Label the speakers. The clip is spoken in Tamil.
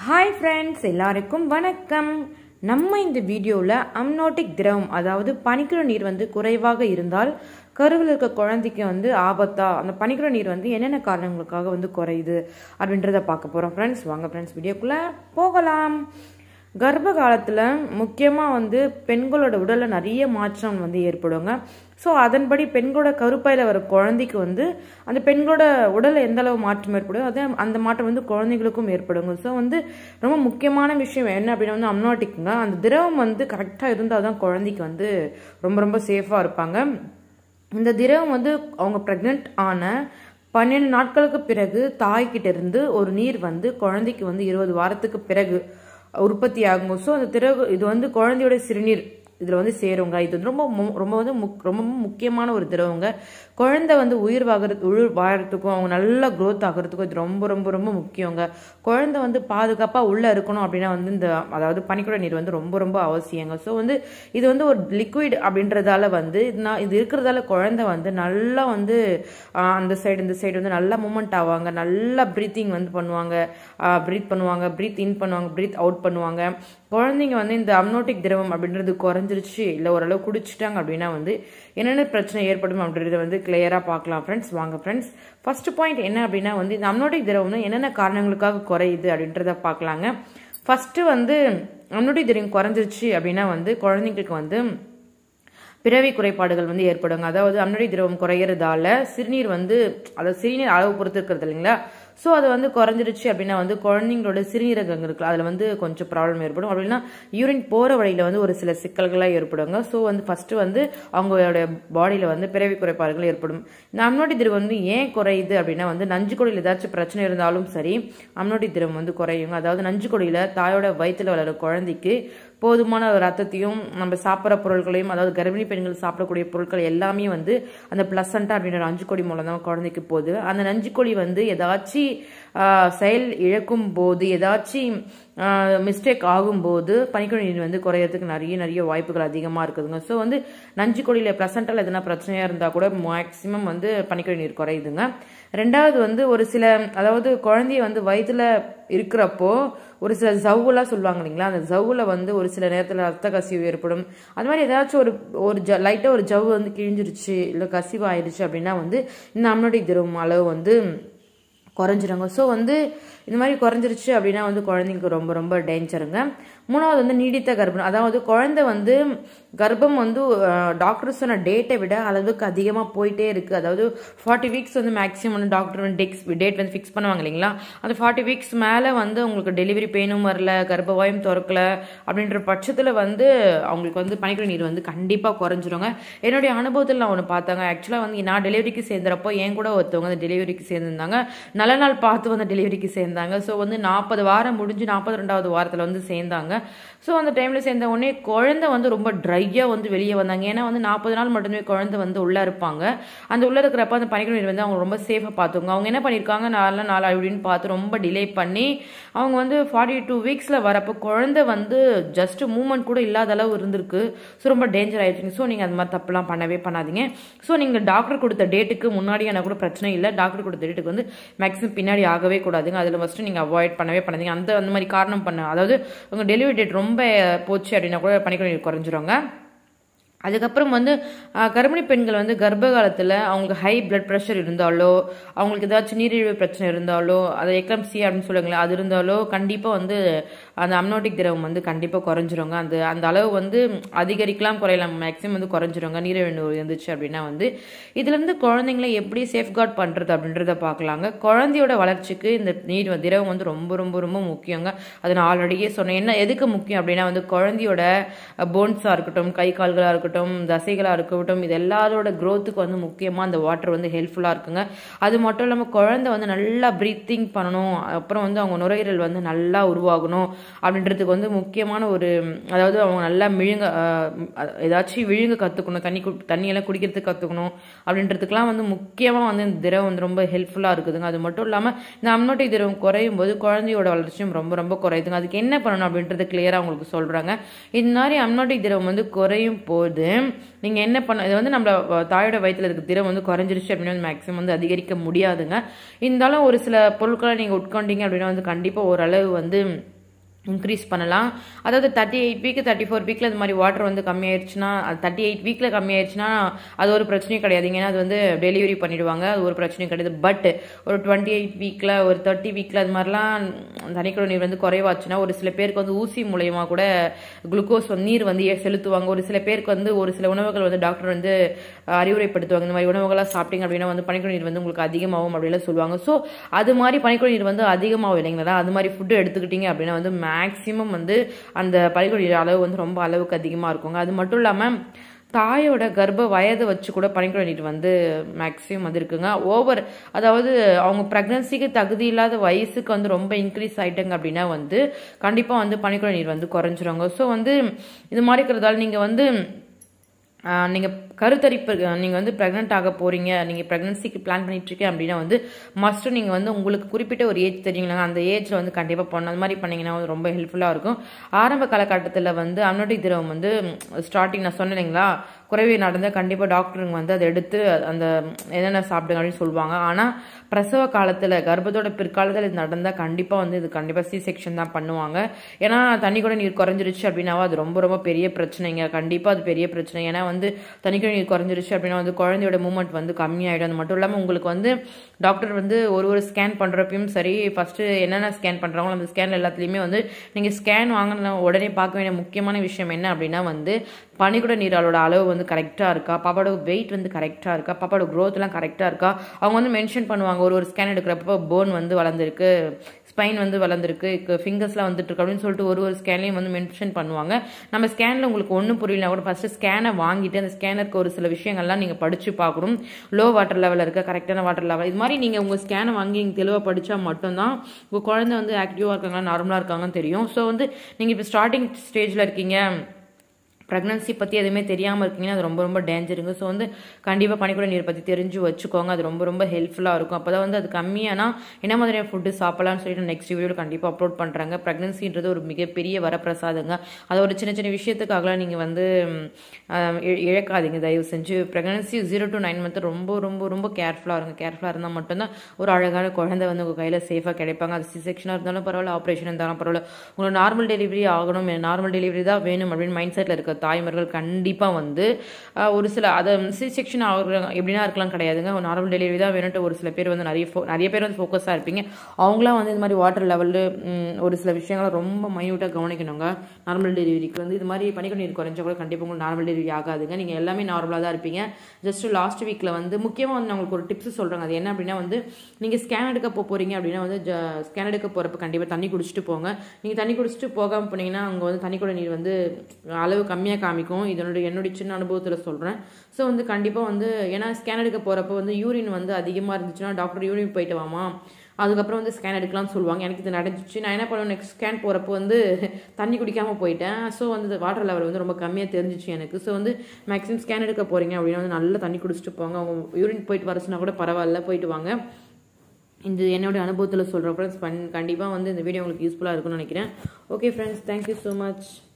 Speaker 1: ஹாய் ஃப்ரெண்ட்ஸ் எல்லாருக்கும் வணக்கம் நம்ம இந்த வீடியோவில் அம்னோட்டிக் திரவம் அதாவது பனிக்கிற நீர் வந்து குறைவாக இருந்தால் கருவில் இருக்க குழந்தைக்கு வந்து ஆபத்தா அந்த பனிக்கிற நீர் வந்து என்னென்ன காரணங்களுக்காக வந்து குறையுது அப்படின்றத பார்க்க போகிறோம் ஃப்ரெண்ட்ஸ் வாங்க ஃப்ரெண்ட்ஸ் வீடியோக்குள்ளே போகலாம் கர்ப்ப காலத்தில் முக்கியமாக வந்து பெண்களோட உடலில் நிறைய மாற்றம் வந்து ஏற்படுங்க ஸோ அதன்படி பெண்களோட கருப்பையில் வர குழந்தைக்கு வந்து அந்த பெண்களோட உடலில் எந்த அளவு மாற்றம் ஏற்படுதோ அதே அந்த மாற்றம் வந்து குழந்தைகளுக்கும் ஏற்படுங்க ஸோ வந்து ரொம்ப முக்கியமான விஷயம் என்ன அப்படின்னா வந்து அம்னாட்டிக்குங்க அந்த திரவம் வந்து கரெக்டாக இருந்தால் தான் குழந்தைக்கு வந்து ரொம்ப ரொம்ப சேஃபாக இருப்பாங்க இந்த திரவம் வந்து அவங்க ப்ரெக்னென்ட் ஆன பன்னெண்டு நாட்களுக்கு பிறகு தாய்கிட்ட இருந்து ஒரு நீர் வந்து குழந்தைக்கு வந்து இருபது வாரத்துக்கு பிறகு உற்பத்தி ஆகும் ஸோ அந்த திறகு இது வந்து குழந்தையோட சிறுநீர் இதில் வந்து சேருங்க இது வந்து ரொம்ப மு- ரொம்ப வந்து முக் ரொம்ப முக்கியமான ஒரு திரவங்க குழந்தை வந்து உயிர் வாகிறது உயிர் வாழறதுக்கும் அவங்க நல்லா growth ஆகிறதுக்கும் இது ரொம்ப ரொம்ப ரொம்ப முக்கியங்க குழந்தை வந்து பாதுகாப்பாக உள்ளே இருக்கணும் அப்படின்னா வந்து இந்த அதாவது பனிக்குட நீர் வந்து ரொம்ப ரொம்ப அவசியங்க ஸோ வந்து இது வந்து ஒரு லிக்விட் அப்படின்றதால வந்து இது நான் இது இருக்கிறதால குழந்தை வந்து நல்லா வந்து ஆஹ், அந்த சைடு இந்த சைடு வந்து நல்லா மூமெண்ட் ஆவாங்க நல்லா ப்ரீத்திங் வந்து பண்ணுவாங்க ப்ரீத் பண்ணுவாங்க ப்ரீத் இன் பண்ணுவாங்க ப்ரீத் அவுட் பண்ணுவாங்க குழந்தைங்க வந்து இந்த அம்னோட்டிக் திரவம் அப்படின்றது குறைஞ்சிருச்சு இல்லை ஓரளவு குடிச்சிட்டாங்க அப்படின்னா வந்து என்னென்ன பிரச்சனை ஏற்படும் அப்படின்றத வந்து கிளியராக பார்க்கலாம் ஃப்ரெண்ட்ஸ் வாங்க ஃப்ரெண்ட்ஸ் ஃபர்ஸ்ட் பாயிண்ட் என்ன அப்படின்னா வந்து இந்த அம்னோட்டிக் திரவம் வந்து என்னென்ன காரணங்களுக்காக குறையுது அப்படின்றத பார்க்கலாங்க ஃபர்ஸ்ட் வந்து அம்னோட்டிக் திரவம் குறைஞ்சிருச்சு அப்படின்னா வந்து குழந்தைங்களுக்கு வந்து பிறவி குறைபாடுகள் வந்து ஏற்படுங்க அதாவது அன்னடி திரவம் குறையிறதால சிறுநீர் வந்து அதாவது சிறுநீர் அளவு பொறுத்து இருக்கிறது இல்லைங்களா ஸோ அது வந்து குறைஞ்சிருச்சு அப்படின்னா வந்து குழந்தைங்களோட சிறுநீரகம் இருக்குல்ல அதில் வந்து கொஞ்சம் ப்ராப்ளம் ஏற்படும் அப்படின்னா யூரின் போகிற வழியில் வந்து ஒரு சில சிக்கல்களாக ஏற்படுங்க ஸோ வந்து ஃபஸ்ட்டு வந்து அவங்களோட பாடியில் வந்து பிறவி குறைபாடுகள் ஏற்படும் இந்த அம்னோட்டி திரவம் வந்து ஏன் குறையுது அப்படின்னா வந்து நஞ்சுக்கொடியில் ஏதாச்சும் பிரச்சனை இருந்தாலும் சரி அம்னோட்டி திரவம் வந்து குறையுங்க அதாவது நஞ்சுக்கொடியில் தாயோட வயித்துல வளர குழந்தைக்கு போதுமான ரத்தத்தையும் நம்ம சாப்பிட்ற பொருட்களையும் அதாவது கர்ப்பிணி பெண்கள் சாப்பிடக்கூடிய பொருட்கள் எல்லாமே வந்து அந்த பிளசண்டா அப்படின்ற நஞ்சுக்கொடி மூலம் தான் குழந்தைக்கு போகுது அந்த நஞ்சுக்கொடி வந்து ஏதாச்சும் ஆஹ், செயல் இழக்கும் போது ஏதாச்சும் மிஸ்டேக் ஆகும்போது பனிக்குடி நீர் வந்து குறையறதுக்கு நிறைய நிறைய வாய்ப்புகள் அதிகமாக இருக்குதுங்க ஸோ வந்து நஞ்சுக்கொடியில் ப்ளசண்டால் எதனா பிரச்சனையாக இருந்தால் கூட மேக்ஸிமம் வந்து பனிக்குடி நீர் குறையுதுங்க ரெண்டாவது வந்து ஒரு சில அதாவது குழந்தைய வந்து வயிற்றுல இருக்கிறப்போ ஒரு சில ஜவ்வுலாம் சொல்லுவாங்க இல்லைங்களா அந்த ஜவ்வுல வந்து ஒரு சில நேரத்தில் ரத்த கசிவு ஏற்படும் அது மாதிரி ஏதாச்சும் ஒரு ஒரு ஜ லைட்டாக ஒரு ஜவ்வு வந்து கிழிஞ்சிருச்சு இல்லை கசிவு ஆயிடுச்சு அப்படின்னா வந்து இந்த அம்னோட்டிக் திரவம் அளவு வந்து குறைஞ்சிருங்க ஸோ வந்து இந்த மாதிரி குறைஞ்சிருச்சு அப்படின்னா வந்து குழந்தைங்களுக்கு ரொம்ப ரொம்ப டேஞ்சருங்க மூணாவது வந்து நீடித்த கர்ப்பம் அதாவது குழந்தை வந்து கர்ப்பம் வந்து டாக்டர் சொன்ன டேட்டை விட அளவுக்கு அதிகமாக போயிட்டே இருக்கு அதாவது ஃபார்ட்டி வீக்ஸ் வந்து மேக்ஸிமம் வந்து டாக்டர் வந்து டேக்ஸ் டேட் வந்து ஃபிக்ஸ் பண்ணுவாங்க இல்லைங்களா அந்த ஃபார்ட்டி வீக்ஸ் மேலே வந்து உங்களுக்கு டெலிவரி பெயினும் வரல கர்ப்பவாயும் திறக்கல அப்படின்ற பட்சத்தில் வந்து அவங்களுக்கு வந்து பனிக்குடி நீர் வந்து கண்டிப்பாக குறைஞ்சிருங்க என்னுடைய அனுபவத்தில் நான் ஒன்று பார்த்தாங்க ஆக்சுவலாக வந்து நான் டெலிவரிக்கு சேர்ந்துறப்போ என் கூட ஒருத்தவங்க அந்த டெலிவரிக்கு சேர்ந்துருந்தாங்க நல்ல நாள் பார்த்து வந்து டெலிவரிக்கு சேர்ந்தாங்க ஸோ வந்து நாற்பது வாரம் முடிஞ்சு நாற்பது ரெண்டாவது வாரத்தில் வந்து சேர்ந்தாங்க ஸோ அந்த டைமில் சேர்ந்த உடனே குழந்தை வந்து ரொம்ப ட்ரையாக வந்து வெளியே வந்தாங்க ஏன்னா வந்து நாற்பது நாள் மட்டுமே குழந்தை வந்து உள்ளே இருப்பாங்க அந்த உள்ளே இருக்கிறப்ப அந்த பனிக்குடி நீர் வந்து அவங்க ரொம்ப சேஃபாக பார்த்துங்க அவங்க என்ன பண்ணியிருக்காங்க நாலு நாள் அப்படின்னு பார்த்து ரொம்ப டிலே பண்ணி அவங்க வந்து ஃபார்ட்டி டூ வீக்ஸில் வரப்போ குழந்தை வந்து ஜஸ்ட் மூமெண்ட் கூட இல்லாத அளவு இருந்திருக்கு ஸோ ரொம்ப டேஞ்சர் ஆயிடுச்சுங்க ஸோ நீங்கள் அது மாதிரி தப்புலாம் பண்ணவே பண்ணாதீங்க ஸோ நீங்கள் டாக்டர் கொடுத்த டேட்டுக்கு முன்னாடியான கூட பிரச்சனை இல்லை டாக்டர் கொடுத்த டேட்டுக்கு வந்து மேக்ஸிமம் பின்னாடி ஆகவே கூடாதுங்க அதில் ஃபஸ்ட்டு நீங்கள் அவாய்ட் பண்ணவே பண்ணாதீங்க அந்த அந்த மாதிரி காரணம் பண்ண அதாவது உங்கள் டெலிவரி டேட் ரொம்ப போச்சு அப்படின்னா கூட பனிக்குடி குறைஞ்சிருங்க அதுக்கப்புறம் வந்து ஆஹ், கர்ப்பிணி பெண்கள் வந்து கர்ப்ப காலத்தில் அவங்களுக்கு ஹை பிளட் ப்ரெஷர் இருந்தாலோ அவங்களுக்கு ஏதாச்சும் நீரிழிவு பிரச்சனை இருந்தாலோ அது எக்லம்சி அப்படின்னு சொல்லுவாங்களே அது இருந்தாலோ கண்டிப்பாக வந்து அந்த அம்னோட்டிக் திரவம் வந்து கண்டிப்பாக குறைஞ்சிருங்க அந்த அந்த அளவு வந்து அதிகரிக்கலாம் குறையலாம் மேக்ஸிமம் வந்து குறைஞ்சிருங்க நீரிழிவு நோய் இருந்துச்சு அப்படின்னா வந்து இதுலேருந்து குழந்தைங்களை எப்படி சேஃப்கார்ட் பண்ணுறது அப்படின்றத பார்க்கலாங்க குழந்தையோட வளர்ச்சிக்கு இந்த நீர் வந்து- திரவம் வந்து ரொம்ப ரொம்ப ரொம்ப முக்கியங்க அது நான் ஆல்ரெடியே சொன்னேன் என்ன எதுக்கு முக்கியம் அப்படின்னா வந்து குழந்தையோட போன்ஸாக இருக்கட்டும் கை கால்களாக இருக்கட்டும் தசைகளாக இருக்கட்டும் இது எல்லாரோட growth-க்கு வந்து முக்கியமாக அந்த வாட்டர் வந்து ஹெல்ப்ஃபுல்லாக இருக்குங்க அது மட்டும் இல்லாமல் குழந்தை வந்து நல்லா ப்ரீத்திங் பண்ணணும் அப்புறம் வந்து அவங்க நுரையீரல் வந்து நல்லா உருவாகணும் அப்படின்றதுக்கு வந்து முக்கியமான ஒரு அதாவது அவங்க நல்லா மிழுங்க அஹ், அஹ், ஏதாச்சும் விழுங்க கற்றுக்கணும் தண்ணி கு- தண்ணியெல்லாம் குடிக்கிறதுக்கு கற்றுக்கணும் அப்படின்றதுக்கெலாம் வந்து முக்கியமாக வந்து இந்த திரவம் வந்து ரொம்ப ஹெல்ப்ஃபுல்லாக இருக்குதுங்க அது மட்டும் இல்லாமல் இந்த அம்னோட்டிக் திரவம் குறையும் போது குழந்தையோட வளர்ச்சியும் ரொம்ப ரொம்ப குறையுதுங்க அதுக்கு என்ன பண்ணணும் அப்படின்றது கிளியராக உங்களுக்கு சொல்கிறாங்க இந்த மாதிரி அம்னோட்டிக் திரவம் வந்து குறையும் போது நீங்கள் என்ன பண்ண இது வந்து நம்ம தாயோட வயித்துல இருக்க திரவம் வந்து குறைஞ்சிருச்சு அப்படின்னா வந்து மேக்ஸிமம் வந்து அதிகரிக்க முடியாதுங்க இருந்தாலும் ஒரு சில பொருட்களை நீங்கள் உட்கொண்டீங்க அப்படின்னா வந்து கண்டிப்பாக ஓரளவு வந்து இன்க்ரீஸ் பண்ணலாம் அதாவது thirty eight week thirty four வீக்கில் இது மாதிரி வாட்டர் வந்து கம்மியாயிருச்சுன்னா அது தேர்ட்டி எயிட் வீக்கில் கம்மியாயிருச்சுன்னா அது ஒரு பிரச்சனையும் கிடையாதுங்க ஏன்னா அது வந்து டெலிவரி பண்ணிடுவாங்க அது ஒரு பிரச்சனையும் கிடையாது பட் ஒரு டுவெண்ட்டி எயிட் வீக்கில் ஒரு தேர்ட்டி வீக்கில் அது மாதிரிலாம் தனிக்குட நீர் வந்து குறைவாச்சுன்னா ஒரு சில பேருக்கு வந்து ஊசி மூலயமா கூட குளுக்கோஸ் வந்து நீர் வந்து ஏ- செலுத்துவாங்க ஒரு சில பேருக்கு வந்து ஒரு சில உணவுகள் வந்து டாக்டர் வந்து அஹ், அறிவுரைப்படுத்துவாங்க இந்த மாதிரி உணவுகளாக சாப்பிட்டீங்க அப்படின்னா வந்து பனிக்குட நீர் வந்து உங்களுக்கு அதிகமாகும் அப்படிலாம் சொல்லுவாங்க ஸோ அது மாதிரி பனிக்குட நீர் வந்து அதிகமாகும் இல்லைங்களா அது மாதிரி ஃபுட்டு எடுத்துக்கிட்டீங்க அப்படின்னா வந்து மேக்ஸிமம் வந்து அந்த பனிக்குட நீர் அளவு வந்து ரொம்ப அளவுக்கு அதிகமாக இருக்குங்க அது மட்டும் இல்லாமல் தாயோட கர்ப்ப வயதை வச்சு கூட பனிக்குட நீர் வந்து மேக்ஸிமம் வந்து இருக்குங்க ஓவர் அதாவது அவங்க ப்ரெக்னன்சிக்கு தகுதி இல்லாத வயசுக்கு வந்து ரொம்ப இன்க்ரீஸ் ஆயிட்டாங்க அப்படின்னா வந்து கண்டிப்பாக வந்து பனிக்குட நீர் வந்து குறைஞ்சிருங்க ஸோ வந்து இது மாதிரி இருக்கிறதால நீங்கள் வந்து நீங்கள் கருத்தரிப்பு நீங்கள் வந்து ப்ரெக்னென்ட் ஆக போகிறீங்க நீங்கள் ப்ரெக்னன்சிக்கு பிளான் பண்ணிட்டு இருக்கீங்க அப்படின்னா வந்து மஸ்ட்டு நீங்கள் வந்து உங்களுக்கு குறிப்பிட்ட ஒரு ஏஜ் தெரியுங்களா அந்த ஏஜில் வந்து கண்டிப்பாக பண்ணணும் அந்த மாதிரி பண்ணீங்கன்னா வந்து ரொம்ப ஹெல்ப்ஃபுல்லாக இருக்கும் ஆரம்ப காலகட்டத்தில் வந்து அம்னோட்டிக் திரவம் வந்து ஸ்டார்டிங் நான் சொன்னேன் இல்லைங்களா குறைவு நடந்தால் கண்டிப்பாக டாக்டருங்க வந்து அதை எடுத்து அந்த என்னென்ன சாப்பிடுங்க அப்படின்னு சொல்லுவாங்க ஆனால் பிரசவ காலத்தில் கர்ப்பத்தோட பிற்காலத்தில் இது நடந்தால் கண்டிப்பாக வந்து இது கண்டிப்பாக சி செக்ஷன் தான் பண்ணுவாங்க ஏன்னா தண்ணி கூட நீர் குறைஞ்சிருச்சு அப்படின்னாவா அது ரொம்ப ரொம்ப பெரிய பிரச்சனைங்க கண்டிப்பாக அது பெரிய பிரச்சனை ஏன்னா வந்து தண்ணி கூட நீர் குறைஞ்சிருச்சு அப்படின்னா வந்து குழந்தையோட மூமெண்ட் வந்து கம்மியாயிடும் அது மட்டும் இல்லாமல் உங்களுக்கு வந்து டாக்டர் வந்து ஒரு ஒரு ஸ்கேன் பண்ணுறப்பையும் சரி ஃபஸ்ட்டு என்னென்ன ஸ்கேன் பண்ணுறாங்களோ அந்த ஸ்கேன் எல்லாத்துலேயுமே வந்து நீங்கள் ஸ்கேன் வாங்கின உடனே பார்க்க வேண்டிய முக்கியமான விஷயம் என்ன அப்படின்னா வந்து பனிக்குட நீராலோட அளவு வந்து கரெக்டாக இருக்கா பாப்பாவோட வெயிட் வந்து கரெக்டாக இருக்கா பாப்பாவோட க்ரோத்லாம் கரெக்டாக இருக்கா அவங்க வந்து மென்ஷன் பண்ணுவாங்க ஒரு ஒரு ஸ்கேன் எடுக்கிறப்போ போன் வந்து வளர்ந்துருக்கு ஸ்பைன் வந்து வளர்ந்துருக்கு ஃபிங்கர்ஸ்லாம் வந்துட்டு இருக்கு அப்படின்னு சொல்லிட்டு ஒரு ஒரு ஸ்கேன்லையும் வந்து மென்ஷன் பண்ணுவாங்க நம்ம ஸ்கேனில் உங்களுக்கு ஒன்றும் புரியலனா கூட ஃபஸ்ட்டு ஸ்கேனை வாங்கிட்டு அந்த ஸ்கேனருக்கு ஒரு சில விஷயங்கள்லாம் நீங்கள் படித்து பார்க்கணும் லோ வாட்டர் லெவலில் இருக்க கரெக்டான வாட்டர் லெவல் இது மாதிரி நீங்கள் உங்கள் ஸ்கேனை வாங்கி இங்கே தெளிவாக படித்தா மட்டும்தான் உங்கள் குழந்தை வந்து ஆக்டிவாக இருக்காங்களா நார்மலாக இருக்காங்கன்னு தெரியும் ஸோ வந்து நீங்கள் இப்போ ஸ்டார்டிங் ஸ்டேஜில் இருக்கீங்க ப்ரெக்னன்சி பற்றி எதுவுமே தெரியாமல் இருக்கீங்கன்னா அது ரொம்ப ரொம்ப டேஞ்சருங்க ஸோ வந்து கண்டிப்பாக பனிக்கூட நீர் பற்றி தெரிஞ்சு வச்சுக்கோங்க அது ரொம்ப ரொம்ப ஹெல்ப்ஃபுல்லாக இருக்கும் அப்போ தான் வந்து அது கம்மியானா என்ன மாதிரியான ஃபுட்டு சாப்பிடலாம்னு சொல்லிட்டு நெக்ஸ்ட் வீடியோவில் கண்டிப்பாக அப்லோட் பண்ணுறாங்க ப்ரெக்னன்சின்றது ஒரு மிகப்பெரிய வரப்பிரசாதங்க அதை ஒரு சின்ன சின்ன விஷயத்துக்காகலாம் நீங்கள் வந்து ம், இ- இழக்காதீங்க தயவு செஞ்சு pregnancy zero to nine month ரொம்ப ரொம்ப ரொம்ப கேர்ஃபுல்லாக இருங்க கேர்ஃபுல்லாக இருந்தால் மட்டும்தான் ஒரு அழகான குழந்தை வந்து உங்கள் கையில் சேஃபாக கிடைப்பாங்க அது சி செக்ஷனாக இருந்தாலும் பரவாயில்ல ஆப்ரேஷன் இருந்தாலும் பரவாயில்ல உங்களுக்கு நார்மல் டெலிவரி ஆகணும் நார்மல் டெலிவரி தான் வேணும் அப்படின்னு மைண்ட் செட்டில் இருக்க தாய்மார்கள் கண்டிப்பாக வந்து ஆஹ், ஒரு சில அதை சி செக்ஷன் ஆகுறாங்க எப்படின்னா இருக்கலாம் கிடையாதுங்க நார்மல் டெலிவரி தான் வேணும்ட்டு ஒரு சில பேர் வந்து நிறைய fo- நிறைய பேர் வந்து ஃபோக்கஸாக இருப்பீங்க அவங்களாம் வந்து இந்த மாதிரி வாட்டர் லெவலு ஒரு சில விஷயங்களை ரொம்ப மைன்யூட்டாக கவனிக்கணுங்க நார்மல் டெலிவரிக்கு வந்து இது மாதிரி பனிக்க நீர் குறைஞ்சா கூட கண்டிப்பாக உங்களுக்கு நார்மல் டெலிவரி ஆகாதுங்க நீங்கள் எல்லாமே நார்மலாக தான் இருப்பீங்க ஜஸ்ட் லாஸ்ட் வீக்கில் வந்து முக்கியமாக வந்து நான் உங்களுக்கு ஒரு டிப்ஸ் சொல்கிறேங்க அது என்ன அப்படின்னா வந்து நீங்கள் ஸ்கேன் எடுக்க போக போகிறீங்க அப்படின்னா வந்து ஸ்கேன் எடுக்க போகிறப்ப கண்டிப்பாக தண்ணி குடிச்சிட்டு போங்க நீங்கள் தண்ணி குடிச்சிட்டு போகாமல் போனீங்கன்னா அங்கே வந்து தண்ணி கூட நீர் வந்து அளவு கம்மியாக காமிக்கும் இதனுடைய என்னுடைய சின்ன அனுபவத்தில் சொல்கிறேன் ஸோ வந்து கண்டிப்பாக வந்து ஏன்னா ஸ்கேன் எடுக்க போகிறப்ப வந்து யூரின் வந்து அதிகமாக இருந்துச்சுன்னா டாக்டர் யூரின் போயிட்டு வாமா அதுக்கப்புறம் வந்து ஸ்கேன் எடுக்கலாம்னு சொல்லுவாங்க எனக்கு இது நடந்துச்சு நான் என்ன பண்ணுவேன் நெக்ஸ்ட் ஸ்கேன் போகிறப்போ வந்து தண்ணி குடிக்காமல் போயிட்டேன் ஸோ வந்து வாட்டர் லெவல் வந்து ரொம்ப கம்மியாக தெரிஞ்சிச்சு எனக்கு ஸோ வந்து மேக்ஸிமம் ஸ்கேன் எடுக்க போகிறீங்க அப்படின்னா வந்து நல்லா தண்ணி குடிச்சிட்டு போங்க அவங்க யூரின் போயிட்டு வர சொன்னா கூட பரவாயில்ல போயிட்டு வாங்க இந்த என்னுடைய அனுபவத்தில் சொல்கிறேன் ஃப்ரெண்ட்ஸ் கண்டிப்பாக வந்து இந்த வீடியோ உங்களுக்கு யூஸ்ஃபுல்லாக இருக்கும்னு நினைக்கிறேன் okay friends thank you so much